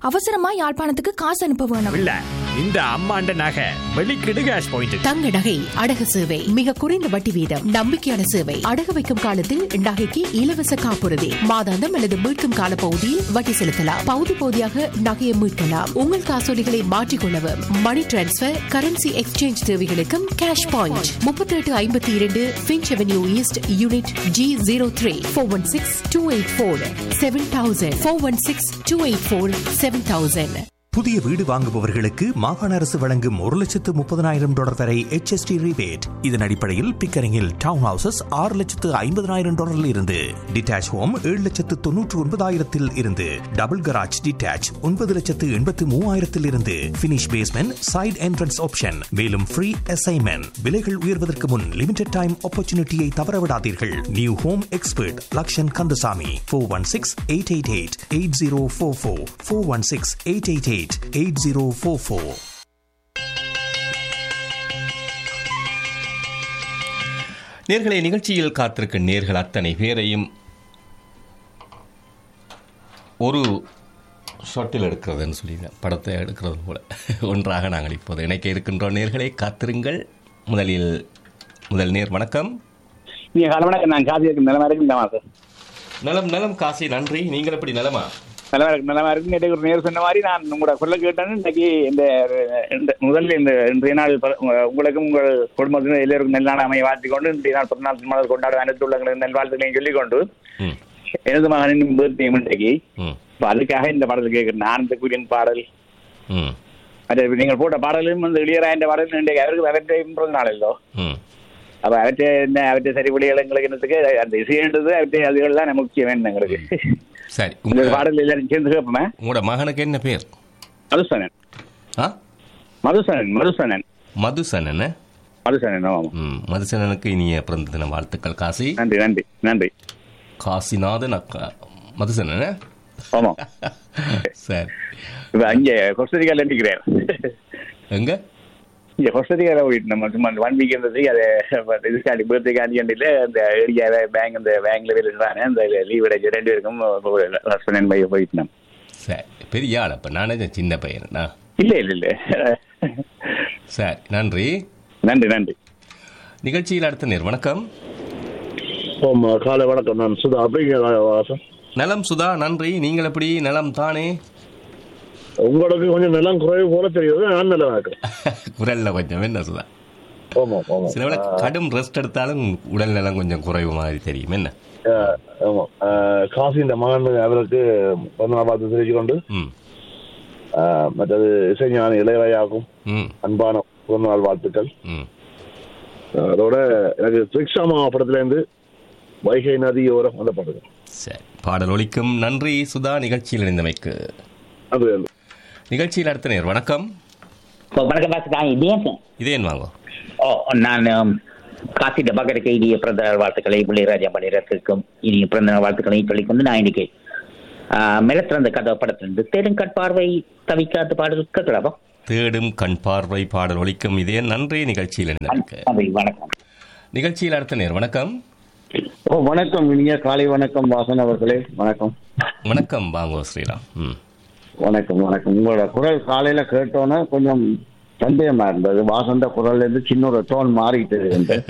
அவசரமா யாழ்ப்பாணத்துக்கு காசு அனுப்ப வேணும் இல்ல இந்த அம்மாண்ட நகை வெளிக்கிடு கேஷ் பாயிண்ட் தங்க நகை அடகு சேவை மிக குறைந்த வட்டி வீதம் நம்பிக்கையான சேவை அடகு வைக்கும் காலத்தில் நகைக்கு இலவச காப்புறுதி மாதாந்தம் அல்லது மீட்கும் கால பகுதியில் வட்டி செலுத்தலாம் பகுதி பகுதியாக நகையை மீட்கலாம் உங்கள் காசோலிகளை மாற்றிக்கொள்ளவும் மணி டிரான்ஸ்பர் கரன்சி எக்ஸ்சேஞ்ச் தேவைகளுக்கும் கேஷ் பாயிண்ட் முப்பத்தி எட்டு ஐம்பத்தி இரண்டு Finch Avenue East unit G zero three four one six two eight four seven thousand four one six two eight four seven thousand புதிய வீடு வாங்குபவர்களுக்கு மாகாண அரசு வழங்கும் ஒரு லட்சத்து முப்பதனாயிரம் டாலர் வரை HST rebate இதன் அடிப்படையில் பிக்கரிங்கில் டவுன் ஹவுசஸ் ஆறு லட்சத்து ஐம்பதனாயிரம் டாலரில் இருந்து டிட்டாச் ஹோம் ஏழு லட்சத்து தொன்னூற்று ஒன்பதாயிரத்தில் இருந்து டபுள் கராஜ் டிட்டாச் ஒன்பது லட்சத்து எண்பத்து மூவாயிரத்தில் இருந்து finish basement side entrance option மேலும் ஃப்ரீ அசைன்மெண்ட் விலைகள் உயர்வதற்கு முன் லிமிடெட் டைம் ஆப்பர்ச்சுனிட்டியை தவறவிடாதீர்கள் new home expert Lakshan Kandasamy four one six eight eight eight eight zero four four four one six eight eight eight eight zero four four நேர்களை நிகழ்ச்சியில் காத்திருக்கும் நேர்கள் அத்தனை பேரையும் ஒரு ஷாட்டில் எடுக்கிறதுன்னு சொல்லியிருந்தேன் படத்தை எடுக்கிறது போல ஒன்றாக நாங்கள் இப்போது இணைக்க இருக்கின்றோம் நேர்களை காத்திருங்கள் முதலில் முதல் நேர் வணக்கம் நீங்க கால வணக்கம் நான் காசி இருக்கு நிலமா இருக்கு இந்த மாசம் நலம் நலம் காசி நன்றி நீங்கள் எப்படி நலமா நிலமா இருக்கு நிலமா இருக்கு நேற்று ஒரு நேர் சொன்ன மாதிரி நான் உங்களோட சொல்ல கேட்டேன்னு இன்னைக்கு இந்த இந்த முதல்ல இந்த இன்றைய நாள் ப- உங்களுக்கும் உங்கள் குடும்பத்தினர் எல்லோருக்கும் நல்லான அமைய வாழ்த்திக் கொண்டு இன்றைய நாள் பிறநாள் திருமணம் கொண்டாட அனைத்து உள்ளங்களுக்கு நல்வாழ்த்துக்களையும் சொல்லிக்கொண்டு ம் எனது மகனின் பர்த்டே இன்றைக்கு ம் இப்ப அதுக்காக இந்த பாடல் கேட்கிறேன் ஆனந்த குரியன் பாடல் ம் மற்ற நீங்கள் போட்ட பாடலும் இந்த இளையராயன்ற பாடல் இன்றைக்கு அவருக்கு அவற்றை பிறந்த நாள் இல்லோ ம் அப்ப அவற்றை என்ன அவற்றை சரி விடியல் எங்களுக்கு என்னத்துக்கு அந்த இசைன்றது அவற்றை அதுகள்லாம் நமக்கு முக்கியம் எங்களுக்கு சரி இந்த உங்க பாடல் எல்லாரும் சேர்ந்து கேட்போமே உங்களோட மகனுக்கு என்ன பேர் மதுசனன் ஆ மதுசனன் மதுசனன் மதுசனன் மதுசனன் ஆமாம் ம் மதுசனனுக்கு இனிய பிறந்த தின வாழ்த்துக்கள் காசி நன்றி நன்றி நன்றி காசிநாதன் அக்கா மதுசனன் ஆமாம் சரி இப்ப அங்கே கொஸ்டரிக்கால நிற்கிறேன் எங்க இங்க கொஸ்டரிக்கால போயிட்டு நம்ம சும்மா ஒன் வீக் இருந்தது அதை இதுக்காண்டி பர்த்டே காண்டியில் அந்த ஏரியாவை பேங்க் அந்த பேங்க்ல வேலை இருக்கானே அந்த லீவ் கிடைச்சி ரெண்டு பேருக்கும் ஹஸ்பண்ட் அண்ட் பையன் போயிட்டு நம்ம. சரி பெரிய ஆள் அப்போ நானே சின்ன பையனா இல்ல இல்ல இல்ல சரி நன்றி நன்றி நன்றி நிகழ்ச்சியில் அடுத்த நேர் வணக்கம் ஆமா காலை வணக்கம் நான் சுதா அப்படிங்கிற வாசம் நலம் சுதா நன்றி நீங்கள் எப்படி நலம் தானே உங்களுக்கு கொஞ்சம் நிலம் குறைவு போல தெரியுது நான் நிலம் இருக்கிறேன் குரல்ல கொஞ்சம் என்ன சுதா ஆமா ஆமா சில வேளை கடும் ரெஸ்ட் எடுத்தாலும் உடல் நலம் கொஞ்சம் குறைவு மாதிரி தெரியும் என்ன ஆஹ், ஆமா ஆஹ், காசி இந்த மகன் அவருக்கு பிறந்த நாள் பார்த்து தெரிவித்துக்கொண்டு ம் ஆஹ், மற்றது இசைஞான இளையவையாகும் ம் அன்பான பிறந்த நாள் வாழ்த்துக்கள் ம் ஆஹ், அதோட எனக்கு திரிக்ஷாமா படத்துல வைகை நதியோரம் அந்த பாட்டு சரி பாடல் ஒலிக்கும் நன்றி சுதா நிகழ்ச்சியில் இணைந்தமைக்கு அது நிகழ்ச்சியில் அடுத்த நேர் வணக்கம் ஓ, வணக்கம் டாக்டர் நான் இதேன் இதேன் வாங்கோ ஓ நான் um, காசி டபாகருக்கு இனிய பிறந்த நாள் வாழ்த்துக்களை இளையராஜா மணிரத்திற்கும் இனிய பிறந்த நாள் வாழ்த்துக்களை சொல்லிக்கொண்டு நான் இன்னைக்கு மெலத்திறந்த கதை படத்திலிருந்து தேடும் பார்வை தவிக்காத பாடல் கேட்கலாமா தேடும் கண் பார்வை பாடல் ஒலிக்கும் இதே நன்றி நிகழ்ச்சியில் இணைந்தமைக்கு நன்றி வணக்கம் நிகழ்ச்சியில் அடுத்த நேர் வணக்கம் ஓ வணக்கம் இனிய காலை வணக்கம் வாசன் அவர்களே வணக்கம் வணக்கம் வாங்கோ ஸ்ரீராம் ம் வணக்கம் வணக்கம் உங்களோட குரல் காலையில கேட்டோன்னே கொஞ்சம் சந்தேகமா இருந்தது வாசந்த குரல்ல இருந்து சின்ன ஒரு டோன் மாறிட்டு இருந்து